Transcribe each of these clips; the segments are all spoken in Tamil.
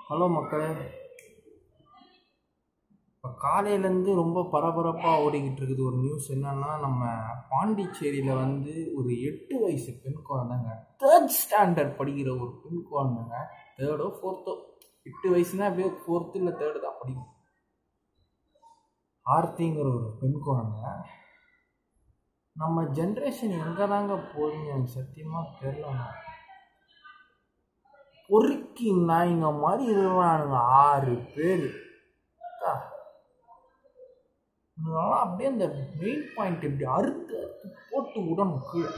ஹலோ மக்களே இப்போ காலையிலேருந்து ரொம்ப பரபரப்பாக ஓடிக்கிட்டு இருக்குது ஒரு நியூஸ் என்னன்னா நம்ம பாண்டிச்சேரியில் வந்து ஒரு எட்டு வயசு பெண் குழந்தைங்க தேர்ட் ஸ்டாண்டர்ட் படிக்கிற ஒரு பெண் குழந்தைங்க தேர்டோ ஃபோர்த்தோ எட்டு வயசுனா அப்படியே ஃபோர்த்து இல்லை தேர்டு தான் படிக்கும் ஆர்த்திங்கிற ஒரு பெண் குழந்தை நம்ம ஜென்ரேஷன் எங்கே தாங்க போகுதுன்னு எனக்கு சத்தியமாக தெரிலங்க பொறுக்கி நாய்ங்க மாதிரி இருக்கிறானுங்க ஆறு பேர் இவங்கெல்லாம் அப்படியே அந்த மெயின் பாயிண்ட் இப்படி அறுத்து அறுத்து போட்டு விடணும் கீழே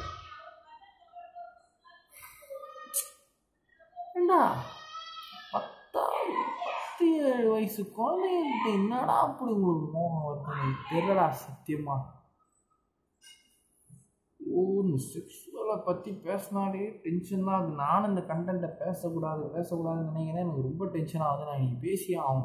ஏண்டா பத்தாவது பத்து ஏழு வயசு குழந்தைங்கள்ட்ட என்னடா அப்படி உங்களுக்கு மோகம் வருது எனக்கு தெரியலடா சத்தியமா ஓ இந்த செக்ஷுவலை பற்றி பேசினாலே டென்ஷன் தான் ஆகுது நானும் இந்த கண்டென்ட்டை பேசக்கூடாது பேசக்கூடாதுன்னு நினைக்கிறேன் எனக்கு ரொம்ப டென்ஷன் ஆகுது நான் நீ பேசியே ஆகும்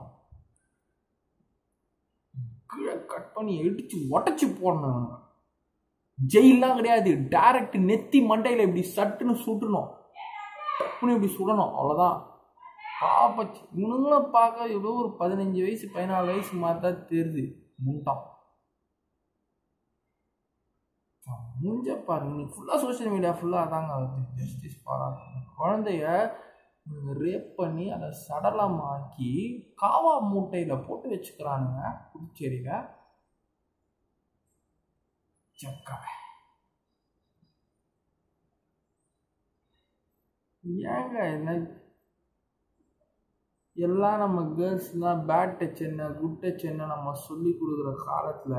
கீழே கட் பண்ணி இடிச்சு உடச்சி போடணும் ஜெயிலாம் கிடையாது டைரக்ட் நெத்தி மண்டையில் இப்படி சட்டுன்னு சுட்டணும் டப்புன்னு இப்படி சுடணும் அவ்வளோதான் பாப்பச்சு இவனுங்களும் பார்க்க ஏதோ ஒரு பதினஞ்சு வயசு பதினாலு வயசு மாதிரி தான் தெரியுது முண்டான் மூஞ்ச பாருங்க நீ ஃபுல்லாக சோஷியல் மீடியா ஃபுல்லாக தாங்க வருது ஜஸ்டிஸ் ஃபார் குழந்தைய ரேப் பண்ணி அதை சடலமாக்கி காவா மூட்டையில் போட்டு வச்சுக்கிறானுங்க புதுச்சேரியில் சக்கா ஏங்க என்ன எல்லாம் நம்ம கேர்ள்ஸ்லாம் பேட் டச் என்ன குட் டச் என்ன நம்ம சொல்லி கொடுக்குற காலத்தில்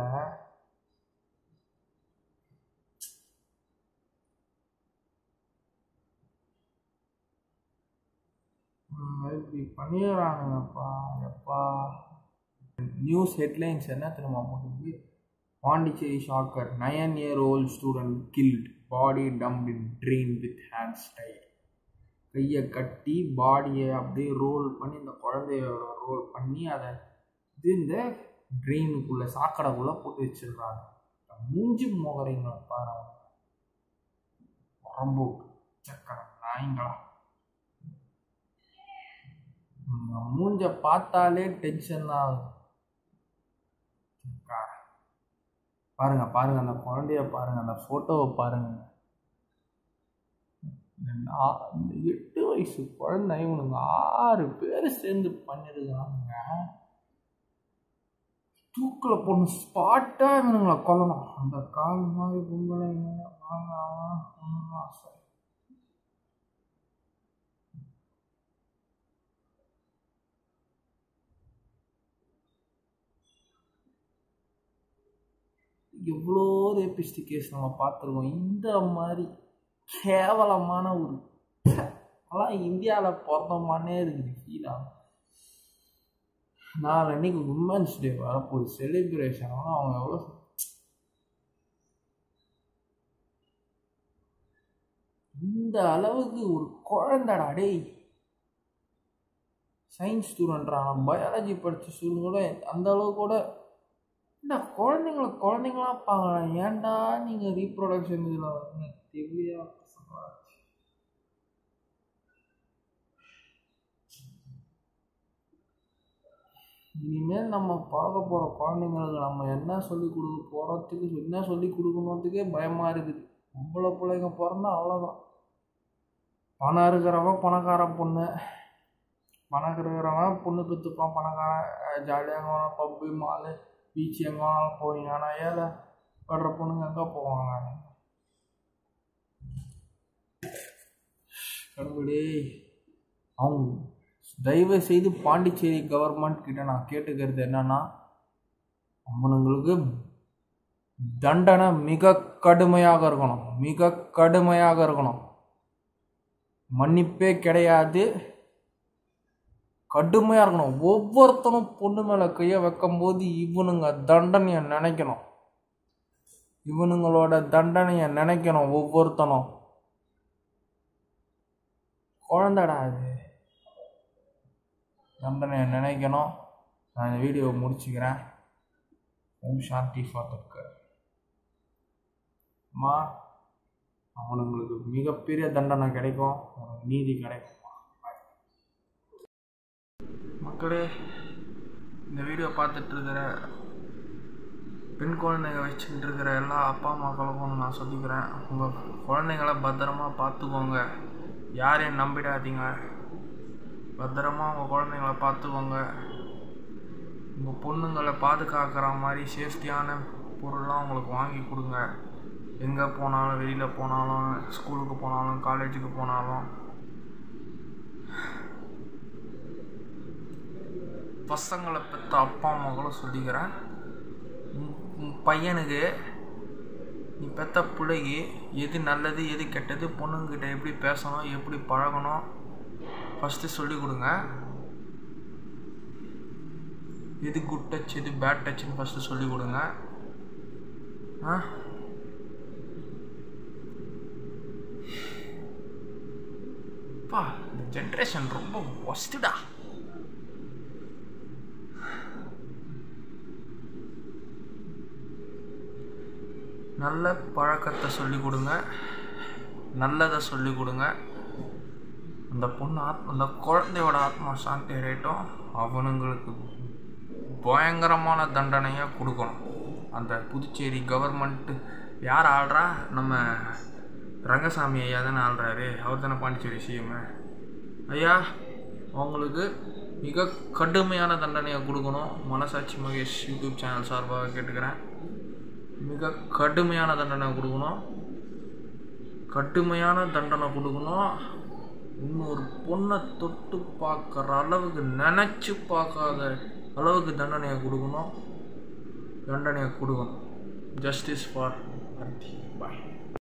இப்படி பண்ணிடுறானுங்கப்பா எப்பா நியூஸ் ஹெட்லைன்ஸ் என்ன தெரியுமா போட்டுருக்கு Pondicherry shocker nine year old student killed body dump in train with hands ஸ்டைல் கையை கட்டி பாடியை அப்படியே ரோல் பண்ணி இந்த குழந்தையோட ரோல் பண்ணி அதை இது இந்த ட்ரெயினுக்குள்ளே சாக்கடைக்குள்ளே போட்டு வச்சிடுறாங்க மூஞ்சி முகரைங்களப்பா உடம்போக்கு சக்கரை நாய்ங்களா மூஞ்ச பார்த்தாலே டென்ஷன் தான் ஆகும் பாருங்க பாருங்க அந்த குழந்தைய பாருங்க அந்த ஃபோட்டோவை பாருங்க இந்த எட்டு வயசு குழந்தை இவனுங்க ஆறு பேர் சேர்ந்து பண்ணிருக்காங்க தூக்கில் பொண்ணு ஸ்பாட்டாக இவனுங்களை கொல்லணும் அந்த கால் மாதிரி பொம்பளைங்க ஆசை எவ்வளோ ரேபிஸ்ட் கேஸ் நம்ம பார்த்துருக்கோம் இந்த மாதிரி கேவலமான ஒரு அதெல்லாம் இந்தியாவில் பிறந்தோமானே இருக்குது ஃபீல் ஆகும் நான் அன்னைக்கு உமன்ஸ் டே வரப்போகுது செலிப்ரேஷன் ஆனால் அவங்க எவ்வளோ இந்த அளவுக்கு ஒரு குழந்தடா டேய் சயின்ஸ் ஸ்டூடெண்ட்றான் பயாலஜி படித்த ஸ்டூடெண்ட் கூட அந்த அளவு கூட என்ன குழந்தைங்கள குழந்தைங்களா பார்க்கலாம் ஏன்டா நீங்கள் ரீப்ரொடக்ஷன் இதில் வந்து தெரியலையா இனிமேல் நம்ம பிறக்க போகிற குழந்தைங்களுக்கு நம்ம என்ன சொல்லி கொடுக்க போகிறதுக்கு என்ன சொல்லி கொடுக்கணுன்றதுக்கே பயமாக இருக்குது பொம்பளை பிள்ளைங்க பிறந்தா அவ்வளோதான் பணம் இருக்கிறவன் பணக்கார பொண்ணு பணம் இருக்கிறவன் பொண்ணு பெற்றுப்பான் பணக்காரன் ஜாலியாக பப்பு மாலு பீச் எங்கே வேணாலும் போவீங்க ஆனால் ஏழை படுற பொண்ணுங்க எங்கே போவாங்க கடவுளே அவங்க தயவு செய்து பாண்டிச்சேரி கவர்மெண்ட் கிட்ட நான் கேட்டுக்கிறது என்னன்னா அவனுங்களுக்கு தண்டனை மிக கடுமையாக இருக்கணும் மிக கடுமையாக இருக்கணும் மன்னிப்பே கிடையாது கடுமையாக இருக்கணும் ஒவ்வொருத்தனும் பொண்ணு மேலே கையை வைக்கும்போது இவனுங்க தண்டனையை நினைக்கணும் இவனுங்களோட தண்டனையை நினைக்கணும் ஒவ்வொருத்தனும் குழந்தடா அது தண்டனையை நினைக்கணும் நான் இந்த வீடியோவை முடிச்சுக்கிறேன் ஓம் சாந்தி ஃபாதருக்கு அம்மா அவனுங்களுக்கு மிகப்பெரிய தண்டனை கிடைக்கும் அவனுக்கு நீதி கிடைக்கும் மக்களே இந்த வீடியோ பார்த்துட்டு இருக்கிற பெண் குழந்தைங்க வச்சுக்கிட்டு இருக்கிற எல்லா அப்பா அம்மாக்களுக்கும் நான் சொல்லிக்கிறேன் உங்கள் குழந்தைங்கள பத்திரமா பார்த்துக்கோங்க யாரையும் நம்பிடாதீங்க பத்திரமா உங்கள் குழந்தைங்கள பார்த்துக்கோங்க உங்கள் பொண்ணுங்களை பாதுகாக்கிற மாதிரி சேஃப்டியான பொருள்லாம் உங்களுக்கு வாங்கி கொடுங்க எங்கே போனாலும் வெளியில் போனாலும் ஸ்கூலுக்கு போனாலும் காலேஜுக்கு போனாலும் பசங்களை பெற்ற அப்பா அம்மாக்களும் சொல்லிக்கிறேன் உன் உன் பையனுக்கு நீ பெற்ற பிள்ளைக்கு எது நல்லது எது கெட்டது பொண்ணுங்கிட்ட எப்படி பேசணும் எப்படி பழகணும் ஃபஸ்ட்டு சொல்லிக் கொடுங்க எது குட் டச் எது பேட் டச்சுன்னு ஃபஸ்ட்டு சொல்லிக் கொடுங்க ஆ பா இந்த ஜென்ரேஷன் ரொம்ப ஒஸ்ட்டுடா நல்ல பழக்கத்தை சொல்லிக் கொடுங்க நல்லதை சொல்லிக் கொடுங்க அந்த பொண்ணு ஆத்மா அந்த குழந்தையோட ஆத்மா சாந்தி அடையட்டும் அவனுங்களுக்கு பயங்கரமான தண்டனையை கொடுக்கணும் அந்த புதுச்சேரி கவர்மெண்ட்டு யார் ஆள்றா நம்ம ரங்கசாமி ஐயா தானே ஆள்றாரு அவர் தானே பாண்டிச்சேரி சிஎம் ஐயா அவங்களுக்கு மிக கடுமையான தண்டனையை கொடுக்கணும் மனசாட்சி மகேஷ் யூடியூப் சேனல் சார்பாக கேட்டுக்கிறேன் மிக கடுமையான தண்டனை கொடுக்கணும் கடுமையான தண்டனை கொடுக்கணும் இன்னொரு பொண்ணை தொட்டு பார்க்குற அளவுக்கு நினச்சி பார்க்காத அளவுக்கு தண்டனையை கொடுக்கணும் தண்டனையை கொடுக்கணும் ஜஸ்டிஸ் ஃபார் பாய்